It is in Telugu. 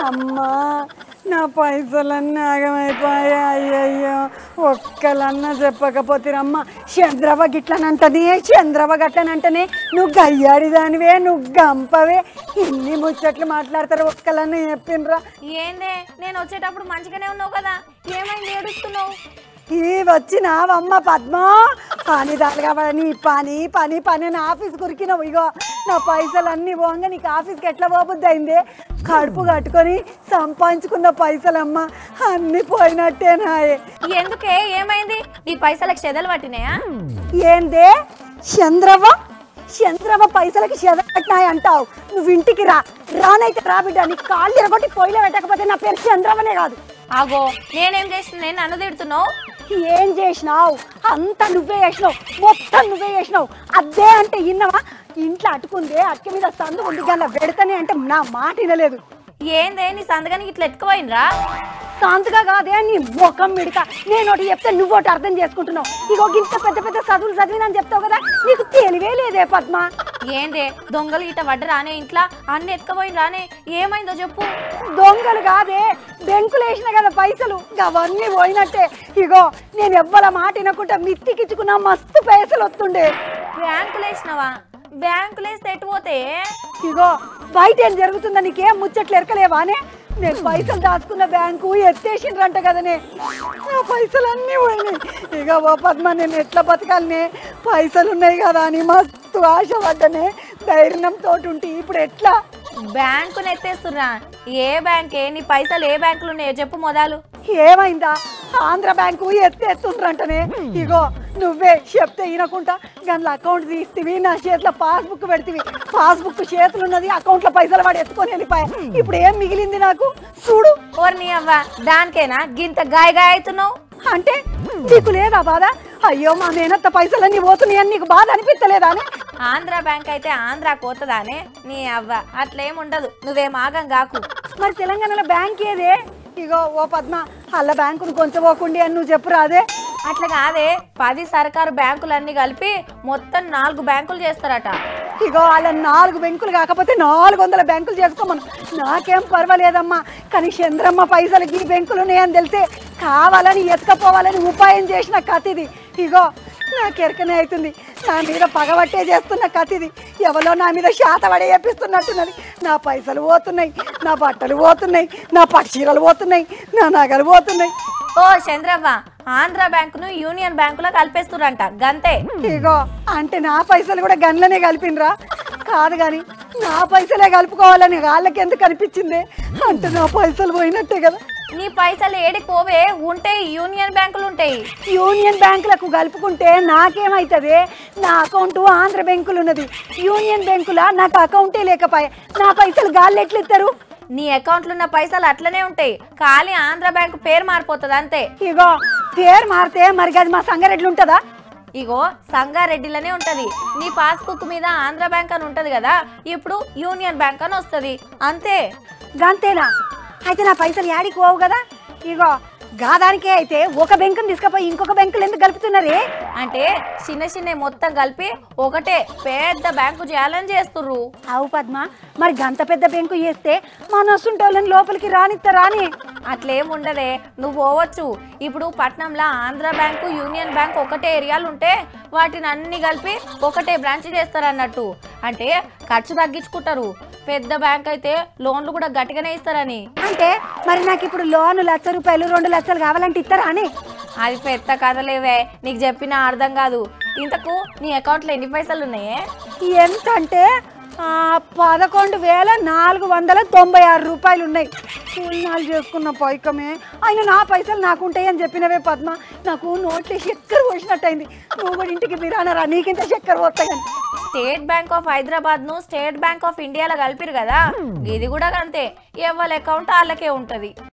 అమ్మా నా పైసలన్నీ ఆగమైపోయాయి అయ్యయ్యో ఒక్కలన్నా చెప్పకపోతేరమ్మా చంద్రవ గిట్లనంటనే చంద్రవ గట్లనంటనే నువ్వు గయ్యాడిదానివే నువ్వు గంపవే ఇన్ని ముచ్చట్లు మాట్లాడతారు ఒక్కలన్నా చెప్పిండ్రా ఏందే నేను వచ్చేటప్పుడు మంచిగానే ఉన్నావు కదా ఏమైంది ఏడుస్తున్నావు ఈ వచ్చినావమ్మ పద్మ పని తలగా నీ పని పని పని నా ఆఫీస్ కురికినావు ఇగో నా పైసలు అన్నీ పోగా నీకు ఆఫీస్కి ఎట్లా పోబుద్ది అయింది కడుపు కట్టుకొని సంపాదించుకున్న పైసలమ్మ అన్నీ పోయినట్టేనాయే ఎందుకే ఏమైంది నీ పైసలకు చెదలు పట్టినాయా ఏందే చంద్రవ్వ చంద్రవ్వ పైసలకి చెదట్నాయి అంటావు నువ్వు ఇంటికి రా రానైతే రా బిడ్డ నీ కాళ్ళు ఎరగొట్టి పొయ్యిలో పెట్టకపోతే నా పేరు చంద్రవ్వనే కాదు ఆగో నేనేం చేసిన నేను నన్ను తిడుతున్నావు ఏం చేసినావు అంతా నువ్వే చేసినావు మొత్తం నువ్వే చేసినావు అదే అంటే ఇన్నవా ఇంట్లో అటుకుందే అక్క మీద సందు ఉంది గల్ల పెడతానే అంటే నా మాట వినలేదు ఏందే నీ సంతకానికి ఇట్లా ఎత్తుకుపోయినరా శాంతగా కాదే నీ ముఖం మిడక నేను ఒకటి చెప్తే నువ్వు ఒకటి అర్థం చేసుకుంటున్నావు ఇగో ఇంత పెద్ద పెద్ద చదువులు చదివినని చెప్తావు కదా నీకు తెలివే లేదే పద్మ ఏందే దొంగలు ఇట వడ్డ రానే ఇంట్లో అన్ని ఎత్తుకుపోయిన రానే ఏమైందో చెప్పు దొంగలు కాదే బెంకులు వేసిన కదా పైసలు అవన్నీ పోయినట్టే ఇగో నేను ఎవ్వల మాట వినకుండా మిత్తికిచ్చుకున్నా మస్తు పైసలు వస్తుండే బ్యాంకులు వేసినావా బ్యాంకులు వేస్తే ఎటు పోతే ఇగో బయట ఏం జరుగుతుందో నీకేం ముచ్చట్లు ఎరకలేవానే నేను పైసలు దాచుకున్న బ్యాంకు ఎత్తేసిండ్రంట కదనే నా పైసలు అన్నీ పోయినాయి ఇక ఓ పద్మ నేను ఎట్లా బతకాలనే పైసలు ఉన్నాయి కదా అని మస్తు ఆశపడ్డనే ధైర్యంతో ఉంటే ఇప్పుడు ఎట్లా బ్యాంకుని ఎత్తేస్తున్నా ఏ బ్యాంకే నీ పైసలు ఏ బ్యాంకులు ఉన్నాయో చెప్పు మొదలు ఏమైందా ఆంధ్ర బ్యాంకు ఎత్తేస్తుండ్రంటనే ఇగో నువ్వే చెప్తే వినకుండా గండ్ల అకౌంట్ తీస్తేవి నా చేతిలో పాస్బుక్ పెడితివి పాస్బుక్ చేతులు ఉన్నది అకౌంట్లో పైసలు వాడు ఎత్తుకొని వెళ్ళిపోయా ఇప్పుడు ఏం మిగిలింది నాకు చూడు ఓర్ నీ అవ్వ దానికేనా గింత గాయ గాయ అవుతున్నావు అంటే నీకు లేదా బాధ అయ్యో మా మేనత్త పైసలన్నీ పోతున్నాయని నీకు బాధ అనిపించలేదా అని ఆంధ్ర బ్యాంక్ అయితే ఆంధ్ర కోతదానే నీ అవ్వ అట్లేం ఉండదు నువ్వేం ఆగం కాకు మరి తెలంగాణలో బ్యాంక్ ఏదే ఇగో ఓ పద్మ అల్ల బ్యాంకును కొంచెం పోకుండి అని నువ్వు చెప్పురాదే అట్లా కాదే పది సర్కారు బ్యాంకులన్నీ కలిపి మొత్తం నాలుగు బ్యాంకులు చేస్తారట ఇగో వాళ్ళ నాలుగు బెంకులు కాకపోతే నాలుగు వందల బెంకులు చేసుకోమను నాకేం పర్వాలేదమ్మా కానీ చంద్రమ్మ పైసలకి ఈ బెంకులు ఉన్నాయని తెలిసే కావాలని ఎత్తుకపోవాలని ఉపాయం చేసిన కథ ఇది ఇగో నాకు ఎరకనే అవుతుంది నా మీద పగబట్టే చేస్తున్న కథ ఇది ఎవరో నా మీద శాతపడే చేపిస్తున్నట్టున్నది నా పైసలు పోతున్నాయి నా బట్టలు పోతున్నాయి నా పట్టు చీరలు పోతున్నాయి నా నగలు పోతున్నాయి ఓ చంద్రవ్వ ఆంధ్ర బ్యాంకును యూనియన్ బ్యాంకులో కలిపేస్తురంట గంతే ఇగో అంటే నా పైసలు కూడా గన్లనే కలిపినరా కాదు కానీ నా పైసలే కలుపుకోవాలని వాళ్ళకి ఎందుకు అనిపించింది అంటే నా పైసలు పోయినట్టే కదా నీ పైసలు ఏడికి పోవే ఉంటాయి యూనియన్ బ్యాంకులు ఉంటాయి యూనియన్ బ్యాంకులకు కలుపుకుంటే నాకేమవుతుంది నా అకౌంట్ ఆంధ్ర బ్యాంకులు ఉన్నది యూనియన్ బ్యాంకులా నాకు అకౌంటే లేకపోయా నా పైసలు గాళ్ళు ఎట్లు ఇస్తారు నీ అకౌంట్లో ఉన్న పైసలు అట్లనే ఉంటాయి ఖాళీ ఆంధ్ర బ్యాంకు పేరు మారిపోతుంది అంతే ఇగో పేరు మారితే మరి అది మా సంగారెడ్లు ఉంటుందా ఇగో సంగారెడ్డిలోనే ఉంటది నీ పాస్బుక్ మీద ఆంధ్ర బ్యాంక్ అని ఉంటది కదా ఇప్పుడు యూనియన్ బ్యాంక్ అని వస్తుంది అంతే గంతేనా అయితే నా పైసలు యాడికి పోవు కదా ఇగో గాదానికే అయితే ఒక బెంకుని తీసుకుపోయి ఇంకొక బెంకులు ఎందుకు కలుపుతున్నారే అంటే చిన్న చిన్న మొత్తం కలిపి ఒకటే పెద్ద బ్యాంకు చేయాలని చేస్తుర్రు అవు పద్మ మరి గంత పెద్ద బెంకు చేస్తే మా నొస్తుంటోళ్ళని లోపలికి రానిత్తా రాని అట్లేం ఉండదే నువ్వు పోవచ్చు ఇప్పుడు పట్నంలో ఆంధ్ర బ్యాంకు యూనియన్ బ్యాంక్ ఒకటే ఏరియాలు ఉంటే వాటిని అన్ని కలిపి ఒకటే బ్రాంచ్ చేస్తారన్నట్టు అంటే ఖర్చు తగ్గించుకుంటారు పెద్ద బ్యాంక్ అయితే లోన్లు కూడా గట్టిగానే ఇస్తారని అంటే మరి నాకు ఇప్పుడు లోన్ లక్ష రూపాయలు రెండు లక్షలు కావాలంటే ఇస్తారా అని అది పెద్ద కథలేవే నీకు చెప్పినా అర్థం కాదు ఇంతకు నీ అకౌంట్లో ఎన్ని పైసలు ఉన్నాయే ఎంత అంటే ఆ, పదకొండు వేల నాలుగు వందల తొంభై ఆరు రూపాయలు ఉన్నాయి పుణ్యాలు చేసుకున్న పైకమే ఆయన నా పైసలు నాకు ఉంటాయని చెప్పినవే పద్మ నాకు నోట్లో చక్కెర పోసినట్టయింది నువ్వు కూడా ఇంటికి బిరానరా నీకింత చక్కెర పోతాయని స్టేట్ బ్యాంక్ ఆఫ్ హైదరాబాద్ ను స్టేట్ బ్యాంక్ ఆఫ్ ఇండియాలో కలిపిరు కదా ఇది కూడా అంతే ఎవరి అకౌంట్ వాళ్ళకే ఉంటది